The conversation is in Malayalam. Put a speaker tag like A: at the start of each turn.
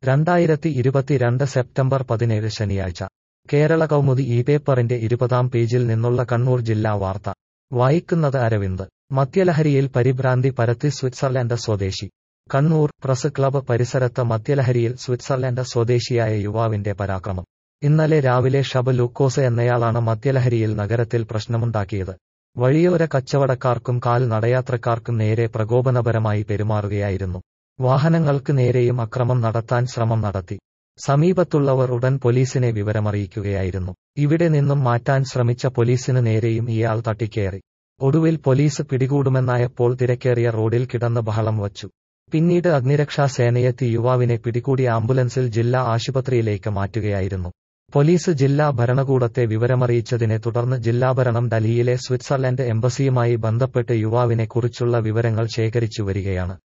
A: രണ്ടായിരത്തി ഇരുപത്തിരണ്ട് സെപ്റ്റംബർ പതിനേഴ് ശനിയാഴ്ച കേരള കൗമുദി ഈ പേപ്പറിന്റെ ഇരുപതാം പേജിൽ നിന്നുള്ള കണ്ണൂർ ജില്ലാ വാർത്ത വായിക്കുന്നത് അരവിന്ദ് മദ്യലഹരിയിൽ പരിഭ്രാന്തി പരത്തി സ്വിറ്റ്സർലൻഡ് സ്വദേശി കണ്ണൂർ പ്രസ് ക്ലബ്ബ് പരിസരത്ത് മദ്യലഹരിയിൽ സ്വിറ്റ്സർലൻഡ് സ്വദേശിയായ യുവാവിന്റെ പരാക്രമം ഇന്നലെ രാവിലെ ഷബ് ലൂക്കോസ് എന്നയാളാണ് മദ്യലഹരിയിൽ നഗരത്തിൽ പ്രശ്നമുണ്ടാക്കിയത് വഴിയോര കച്ചവടക്കാർക്കും കാൽ നടയാത്രക്കാർക്കും നേരെ പ്രകോപനപരമായി പെരുമാറുകയായിരുന്നു വാഹനങ്ങൾക്ക് നേരെയും അക്രമം നടത്താൻ ശ്രമം നടത്തി സമീപത്തുള്ളവർ ഉടൻ പോലീസിനെ വിവരമറിയിക്കുകയായിരുന്നു ഇവിടെ നിന്നും മാറ്റാൻ ശ്രമിച്ച പോലീസിന് നേരെയും ഇയാൾ തട്ടിക്കേറി ഒടുവിൽ പോലീസ് പിടികൂടുമെന്നായപ്പോൾ തിരക്കേറിയ റോഡിൽ കിടന്ന് ബഹളം വച്ചു പിന്നീട് അഗ്നിരക്ഷാ സേനയെത്തി യുവാവിനെ പിടികൂടി ആംബുലൻസിൽ ജില്ലാ ആശുപത്രിയിലേക്ക് മാറ്റുകയായിരുന്നു പോലീസ് ജില്ലാ ഭരണകൂടത്തെ വിവരമറിയിച്ചതിനെ തുടർന്ന് ജില്ലാഭരണം ഡൽഹിയിലെ സ്വിറ്റ്സർലൻഡ് എംബസിയുമായി ബന്ധപ്പെട്ട് യുവാവിനെ കുറിച്ചുള്ള വിവരങ്ങൾ ശേഖരിച്ചു വരികയാണ്